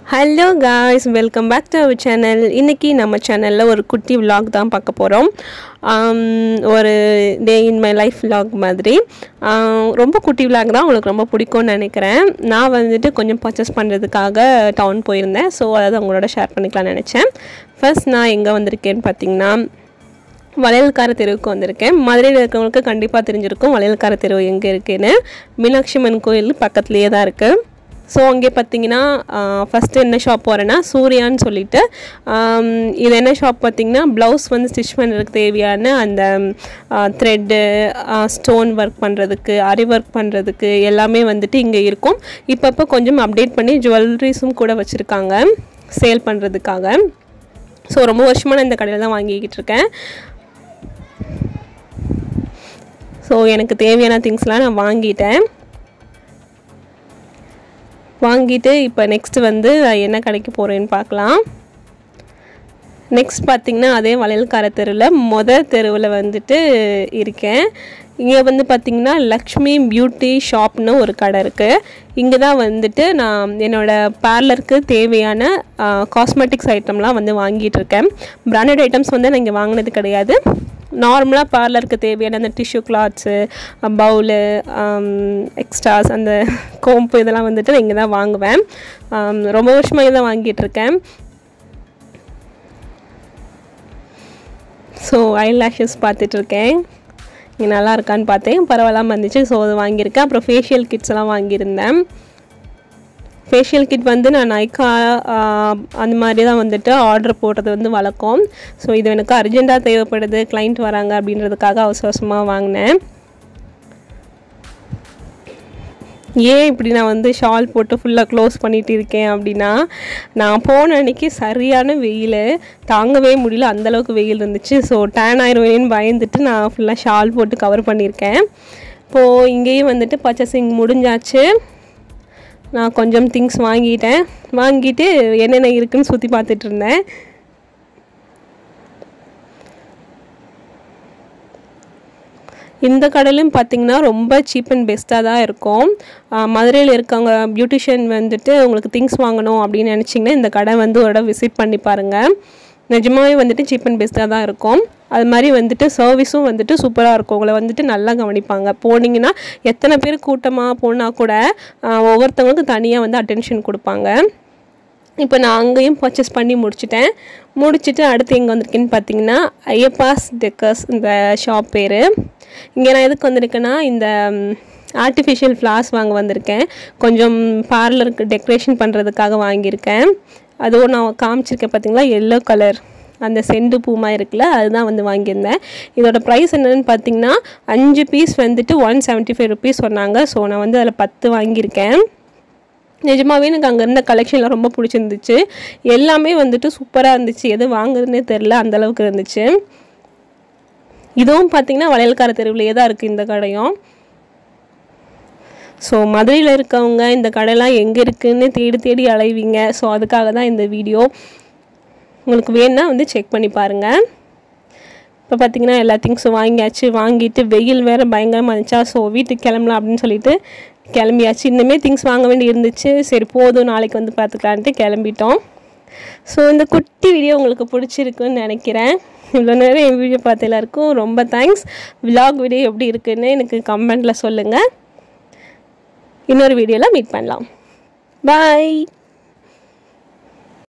hello guys welcome back to our channel இன்றைக்கி நம்ம சேனலில் ஒரு குட்டி vlog தான் பார்க்க போகிறோம் ஒரு day in my life vlog மாதிரி ஆம், ரொம்ப குட்டி vlog தான் உங்களுக்கு ரொம்ப பிடிக்கும்னு நினைக்கிறேன் நான் வந்துட்டு கொஞ்சம் பர்ச்சேஸ் பண்ணுறதுக்காக டவுன் போயிருந்தேன் ஸோ அதாவது உங்களோட ஷேர் பண்ணிக்கலாம்னு நினச்சேன் ஃபர்ஸ்ட் நான் எங்கே வந்திருக்கேன்னு பார்த்தீங்கன்னா வளையல்கார தெருவுக்கு வந்திருக்கேன் மதுரையில் இருக்கிறவங்களுக்கு கண்டிப்பாக தெரிஞ்சிருக்கும் வளையல்கார தெருவு எங்கே இருக்குன்னு மீனாட்சி அம்மன் கோயில் பக்கத்துலேயே தான் இருக்குது ஸோ அங்கே பார்த்தீங்கன்னா ஃபஸ்ட்டு என்ன ஷாப் போகிறேன்னா சூர்யான்னு சொல்லிட்டு ஆம், இது என்ன ஷாப் பார்த்தீங்கன்னா ப்ளவுஸ் வந்து ஸ்டிச் பண்ணுறதுக்கு தேவையான அந்த த்ரெட்டு ஸ்டோன் ஒர்க் பண்ணுறதுக்கு அரி ஒர்க் பண்ணுறதுக்கு எல்லாமே வந்துட்டு இங்கே இருக்கும் இப்பப்போ கொஞ்சம் அப்டேட் பண்ணி ஜுவல்லரிஸும் கூட வச்சுருக்காங்க சேல் பண்ணுறதுக்காக ஸோ ரொம்ப வருஷமாக நான் இந்த கடையில் தான் வாங்கிக்கிட்டு இருக்கேன் ஸோ எனக்கு தேவையான திங்ஸ்லாம் நான் வாங்கிட்டேன் வாங்கிட்டு இப்போ நெக்ஸ்ட் வந்து நான் என்ன கடைக்கு போகிறேன்னு பார்க்கலாம் நெக்ஸ்ட் பார்த்திங்கன்னா அதே வளையல்கார தெருவில் மொதல் தெருவில் வந்துட்டு இருக்கேன் இங்கே வந்து பார்த்திங்கன்னா லக்ஷ்மி பியூட்டி ஷாப்னு ஒரு கடை இருக்குது இங்கே தான் வந்துட்டு நான் என்னோடய பார்லருக்கு தேவையான காஸ்மெட்டிக்ஸ் ஐட்டம்லாம் வந்து வாங்கிட்டு இருக்கேன் பிராண்டட் ஐட்டம்ஸ் வந்து நான் இங்கே வாங்கினது கிடையாது நார்மலாக பார்லருக்கு தேவையான அந்த டிஷ்யூ கிளாத்ஸு பவுலு எக்ஸ்ட்ராஸ் அந்த கோம்பு இதெல்லாம் வந்துட்டு நான் இங்கே தான் வாங்குவேன் ஆம், ரொம்ப வருஷமாக இங்கே தான் வாங்கிட்டு இருக்கேன் ஸோ ஐ லேஷஸ் பார்த்துட்ருக்கேன் இங்கே நல்லா இருக்கான்னு பார்த்தேன் பரவாயில்லாமல் இருந்துச்சு ஸோ அது வாங்கியிருக்கேன் அப்புறம் ஃபேஷியல் கிட்ஸ் எல்லாம் வாங்கியிருந்தேன் ஃபேஷியல் கிட் வந்து நான் நைக்கா ஆஹ், அந்த மாதிரி தான் வந்துட்டு ஆர்டர் போடுறது வந்து வழக்கம் ஸோ இது எனக்கு அர்ஜெண்ட்டாக தேவைப்படுது கிளைண்ட் வராங்க அப்படின்றதுக்காக அவசர அவசரமாக வாங்கினேன் ஏன் இப்படி நான் வந்து ஷால் போட்டு ஃபுல்லாக க்ளோஸ் பண்ணிட்டு இருக்கேன் அப்படின்னா நான் போன அன்னைக்கு சரியான வெயில் தாங்கவே முடியல அந்தளவுக்கு வெயில் இருந்துச்சு ஸோ டேன் ஆயிடுவேன்னு பயந்துட்டு நான் ஃபுல்லாக ஷால் போட்டு கவர் பண்ணியிருக்கேன் இப்போது இங்கேயும் வந்துட்டு பர்ச்சேசிங் முடிஞ்சாச்சு நான் கொஞ்சம் திங்ஸ் வாங்கிட்டேன் வாங்கிட்டு என்னென்ன இருக்குன்னு சுற்றி பார்த்துட்டு இருந்தேன் இந்த கடையிலும் பார்த்தீங்கன்னா ரொம்ப சீப் அண்ட் பெஸ்ட்டாக தான் இருக்கும் ஆஹ் மதுரையில் இருக்கவங்க பியூட்டிஷியன் வந்துட்டு உங்களுக்கு திங்ஸ் வாங்கணும் அப்படின்னு நினச்சிங்கன்னா இந்த கடை வந்து ஒரு இடம் விசிட் பண்ணி பாருங்கள் நிஜமாவே வந்துட்டு சீப் அண்ட் பெஸ்ட்டாக தான் இருக்கும் அது மாதிரி வந்துட்டு சர்வீஸும் வந்துட்டு சூப்பராக இருக்கும் உங்களை வந்துட்டு நல்லா கவனிப்பாங்க போனீங்கன்னா எத்தனை பேர் கூட்டமாக போனால் கூட ஆஹ் ஒவ்வொருத்தவங்களுக்கு தனியாக வந்து அட்டென்ஷன் கொடுப்பாங்க இப்போ நான் அங்கேயும் பர்ச்சேஸ் பண்ணி முடிச்சிட்டேன் முடிச்சுட்டு அடுத்து எங்கே வந்திருக்கேன்னு பார்த்தீங்கன்னா ஐயப்பாஸ் டெக்கர்ஸ் இந்த ஷாப் பேர் இங்கே நான் எதுக்கு வந்திருக்கேன்னா இந்த ஆர்டிஃபிஷியல் ஃப்ளார்ஸ் வாங்க வந்திருக்கேன் கொஞ்சம் பார்லருக்கு டெக்கரேஷன் பண்ணுறதுக்காக வாங்கியிருக்கேன் அதுவும் நான் காமிச்சிருக்கேன் பார்த்தீங்களா எல்லோ கலர் அந்த செண்டு பூமா இருக்குல்ல அதுதான் வந்து வாங்கியிருந்தேன் இதோட ப்ரைஸ் என்னன்னு பார்த்தீங்கன்னா அஞ்சு பீஸ் வந்துட்டு ஒன் செவன்ட்டி ஃபைவ் ருபீஸ் சொன்னாங்க ஸோ நான் வந்து அதில் பத்து வாங்கியிருக்கேன் நிஜமாவே எனக்கு அங்கே இருந்த கலெக்ஷன்லாம் ரொம்ப பிடிச்சிருந்துச்சு எல்லாமே வந்துட்டு சூப்பராக இருந்துச்சு எது வாங்குறதுனே தெரில அந்தளவுக்கு இருந்துச்சு இதுவும் பார்த்தீங்கன்னா வளையல்கார தெருவிலேயே தான் இருக்குது இந்த கடையும் ஸோ மதுரையில் இருக்கவங்க இந்த கடைலாம் எங்கே இருக்குன்னு தேடி தேடி அலைவீங்க ஸோ அதுக்காக தான் இந்த வீடியோ உங்களுக்கு வேணும்னா வந்து செக் பண்ணி பாருங்கள் இப்போ பார்த்தீங்கன்னா எல்லா திங்ஸும் வாங்கியாச்சு வாங்கிட்டு வெயில் வேறு பயங்கரமாக இருந்துச்சா ஸோ வீட்டுக்கு கிளம்பலாம் அப்படின்னு சொல்லிட்டு கிளம்பியாச்சு இன்னுமே திங்ஸ் வாங்க வேண்டி இருந்துச்சு சரி போதும் நாளைக்கு வந்து பார்த்துக்கலான்ட்டு கிளம்பிட்டோம் ஸோ இந்த குட்டி வீடியோ உங்களுக்கு பிடிச்சிருக்குன்னு நினைக்கிறேன் இவ்வளோ நேரம் என் வீடியோ பார்த்த எல்லாருக்கும் ரொம்ப தேங்க்ஸ் விலாக் வீடியோ எப்படி இருக்குன்னு எனக்கு கமெண்ட்டில் சொல்லுங்கள் இன்னொரு வீடியோவில் மீட் பண்ணலாம் பாய்